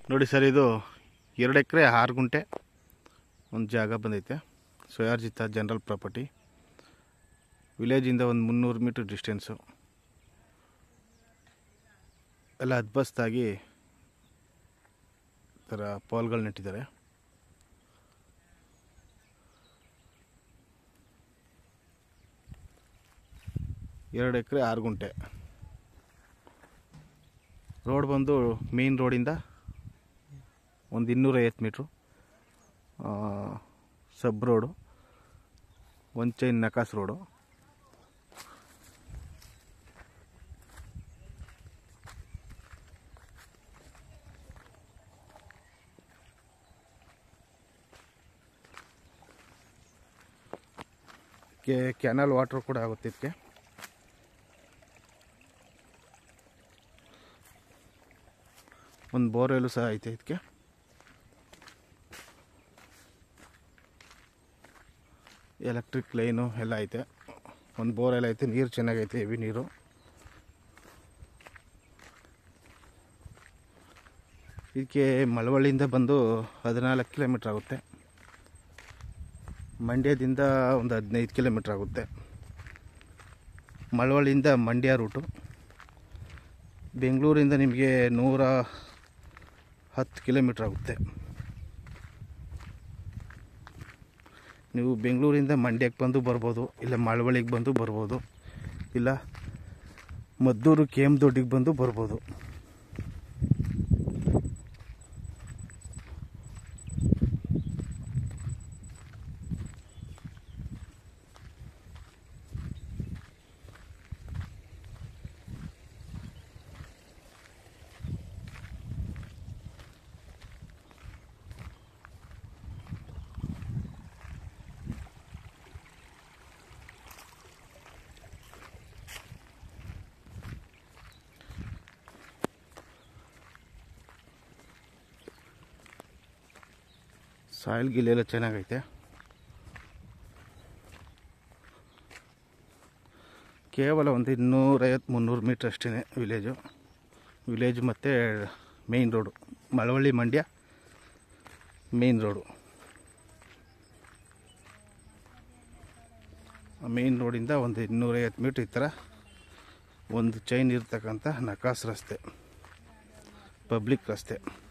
ನೋಡಿ ಸರ್ ಇದು ಎರಡು ಎಕರೆ ಆರು ಗುಂಟೆ ಒಂದು ಜಾಗ ಬಂದೈತೆ ಸ್ವಯಾರ್ಜಿತ ಜನರಲ್ ಪ್ರಾಪರ್ಟಿ ವಿಲೇಜಿಂದ ಒಂದು ಮುನ್ನೂರು ಮೀಟ್ರ್ ಡಿಸ್ಟೆನ್ಸು ಎಲ್ಲ ಅದ್ಬಸ್ತಾಗಿ ಈ ಥರ ಪೋಲ್ಗಳು ನೆಟ್ಟಿದ್ದಾರೆ ಎರಡು ಎಕರೆ ಆರು ಗುಂಟೆ ರೋಡ್ ಬಂದು ಮೇನ್ ರೋಡಿಂದ ಒಂದು ಇನ್ನೂರೈವತ್ತು ಮೀಟ್ರು ಸಬ್ ರೋಡು ಒಂದು ಚೈನ್ ನಕಾಸ್ ರೋಡು ಕೆ ಕ್ಯಾನಲ್ ವಾಟ್ರ್ ಕೂಡ ಆಗುತ್ತೆ ಇದಕ್ಕೆ ಒಂದು ಬೋರ್ವೆಲ್ಲು ಸಹ ಐತೆ ಇದಕ್ಕೆ ಎಲೆಕ್ಟ್ರಿಕ್ ಲೈನು ಎಲ್ಲ ಐತೆ ಒಂದು ಬೋರೆಲ್ಲ ಐತೆ ನೀರು ಚೆನ್ನಾಗೈತೆ ಹೆವಿ ನೀರು ಇದಕ್ಕೆ ಮಳವಳ್ಳಿಯಿಂದ ಬಂದು ಹದಿನಾಲ್ಕು ಕಿಲೋಮೀಟ್ರ್ ಆಗುತ್ತೆ ಮಂಡ್ಯದಿಂದ ಒಂದು ಹದಿನೈದು ಕಿಲೋಮೀಟ್ರ್ ಆಗುತ್ತೆ ಮಳವಳ್ಳಿಯಿಂದ ಮಂಡ್ಯ ರೂಟು ಬೆಂಗಳೂರಿಂದ ನಿಮಗೆ ನೂರ ಹತ್ತು ಕಿಲೋಮೀಟ್ರ್ ಆಗುತ್ತೆ ನೀವು ಬೆಂಗಳೂರಿಂದ ಮಂಡ್ಯಕ್ಕೆ ಬಂದು ಬರ್ಬೋದು ಇಲ್ಲ ಮಳವಳ್ಳಿಗೆ ಬಂದು ಬರ್ಬೋದು ಇಲ್ಲ ಮದ್ದೂರು ಕೆ ಎಮ್ ದೊಡ್ಡಿಗೆ ಬಂದು ಬರ್ಬೋದು ಸಾಯಿಲ್ ಗಿಲ್ ಎಲ್ಲ ಚೆನ್ನಾಗೈತೆ ಕೇವಲ ಒಂದು ಇನ್ನೂರೈವತ್ತು ಮುನ್ನೂರು ಮೀಟ್ರ್ ಅಷ್ಟೇ ವಿಲೇಜು ವಿಲೇಜ್ ಮತ್ತು main road Malavalli Mandya main road main ರೋಡಿಂದ ಒಂದು ಇನ್ನೂರೈವತ್ತು ಮೀಟ್ರ್ ಈ ಥರ ಒಂದು ಚೈನ್ ಇರ್ತಕ್ಕಂಥ ನಕಾಸ್ ರಸ್ತೆ ಪಬ್ಲಿಕ್ ರಸ್ತೆ